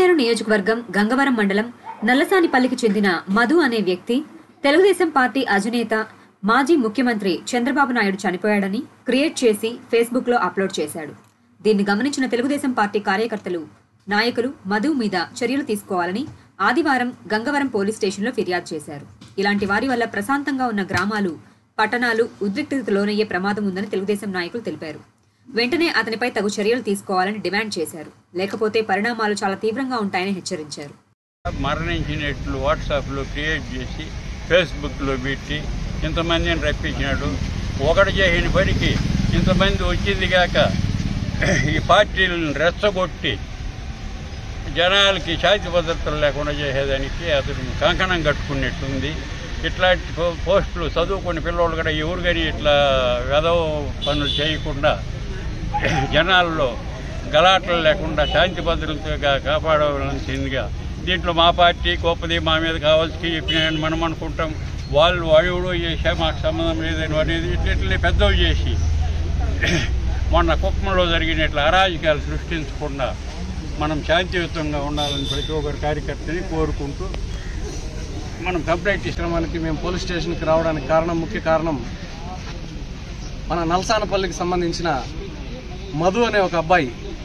పలమనేరు నియోజకవర్గం గంగవరం మండలం నల్లసానిపల్లికి చెందిన మధు అనే వ్యక్తి తెలుగుదేశం పార్టీ అధినేత మాజీ ముఖ్యమంత్రి చంద్రబాబు నాయుడు చనిపోయాడని క్రియేట్ చేసి ఫేస్బుక్ లో అప్లోడ్ చేశాడు దీన్ని గమనించిన తెలుగుదేశం పార్టీ కార్యకర్తలు నాయకులు మధు మీద చర్యలు తీసుకోవాలని ఆదివారం గంగవరం పోలీస్ స్టేషన్లో ఫిర్యాదు చేశారు ఇలాంటి వారి వల్ల ప్రశాంతంగా ఉన్న గ్రామాలు పట్టణాలు ఉద్రిక్తతకు లోనయ్యే ప్రమాదం ఉందని తెలుగుదేశం నాయకులు తెలిపారు వెంటనే అతనిపై తగు చర్యలు తీసుకోవాలని డిమాండ్ చేశారు లేకపోతే పరిణామాలు చాలా తీవ్రంగా ఉంటాయని హెచ్చరించారు మరణించినట్లు వాట్సాప్లో క్రియేట్ చేసి ఫేస్బుక్లో పెట్టి ఇంతమందిని రప్పించినాడు ఒకటి చేసిన పనికి ఇంతమంది వచ్చింది కాక ఈ పార్టీలను రెచ్చగొట్టి జనాలకి శాంతి భద్రతలు లేకుండా చేసేదానికి అతను కంకణం కట్టుకున్నట్టుంది ఇట్లాంటి పో- పోస్టులు చదువుకునే పిల్లలు కూడా ఎవరు కానీ ఇట్లా వెధవ పనులు చేయకుండా జనాల్లో గలాటలు లేకుండా శాంతి భద్రతగా కాపాడవలసిందిగా దీంట్లో మా పార్టీ గొప్పది మా మీద కావాల్సి చెప్పినాయని మనం అనుకుంటాం వాళ్ళు వాడు చేసా మాకు సంబంధం లేదని అనేది ఇట్లా పెద్దవి చేసి మొన్న కుప్పంలో జరిగినట్ల అరాజకాలు సృష్టించకుండా మనం శాంతియుతంగా ఉండాలని ప్రతి ఒక్కరి కార్యకర్తని కోరుకుంటూ మనం కంప్లైంట్ ఇస్తాం కార్యక్రమానికి మేము పోలీస్ స్టేషన్కి రావడానికి కారణం ముఖ్య కారణం మన నల్సానపల్లికి సంబంధించిన మధు అనే ఒక అబ్బాయి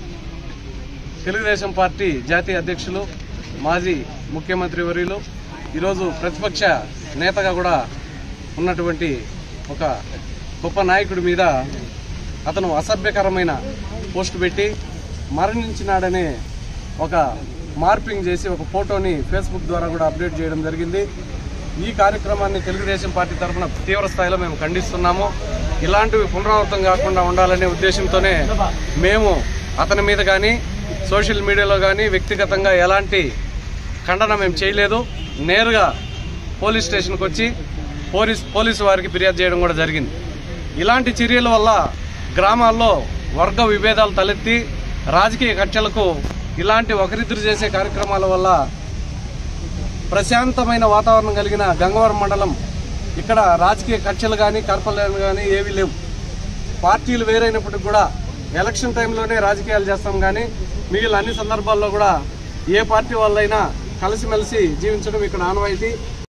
తెలుగుదేశం పార్టీ జాతీయ అధ్యక్షులు మాజీ ముఖ్యమంత్రి వర్యులు ఈరోజు ప్రతిపక్ష నేతగా కూడా ఉన్నటువంటి ఒక గొప్ప నాయకుడి మీద అతను అసభ్యకరమైన పోస్ట్ పెట్టి మరణించినాడనే ఒక మార్పింగ్ చేసి ఒక ఫోటోని ఫేస్బుక్ ద్వారా కూడా అప్డేట్ చేయడం జరిగింది ఈ కార్యక్రమాన్ని తెలుగుదేశం పార్టీ తరఫున తీవ్ర స్థాయిలో మేము ఖండిస్తున్నాము ఇలాంటివి పునరావృతం కాకుండా ఉండాలనే ఉద్దేశంతోనే మేము అతని మీద కానీ సోషల్ మీడియాలో కానీ వ్యక్తిగతంగా ఎలాంటి ఖండన మేము చేయలేదు నేరుగా పోలీస్ స్టేషన్కి వచ్చి పోలీస్ పోలీసు వారికి ఫిర్యాదు చేయడం కూడా జరిగింది ఇలాంటి చర్యల వల్ల గ్రామాల్లో వర్గ విభేదాలు తలెత్తి రాజకీయ కక్షలకు ఇలాంటి ఒకరిద్దరు చేసే కార్యక్రమాల వల్ల ప్రశాంతమైన వాతావరణం కలిగిన గంగవరం మండలం ఇక్కడ రాజకీయ కక్షలు కానీ కర్పలు కానీ ఏవీ లేవు పార్టీలు వేరైనప్పటికి కూడా ఎలక్షన్ టైంలోనే రాజకీయాలు చేస్తాం కానీ మిగిలిన అన్ని సందర్భాల్లో కూడా ఏ పార్టీ వాళ్ళైనా కలిసిమెలిసి జీవించడం ఇక్కడ ఆనవాయితీ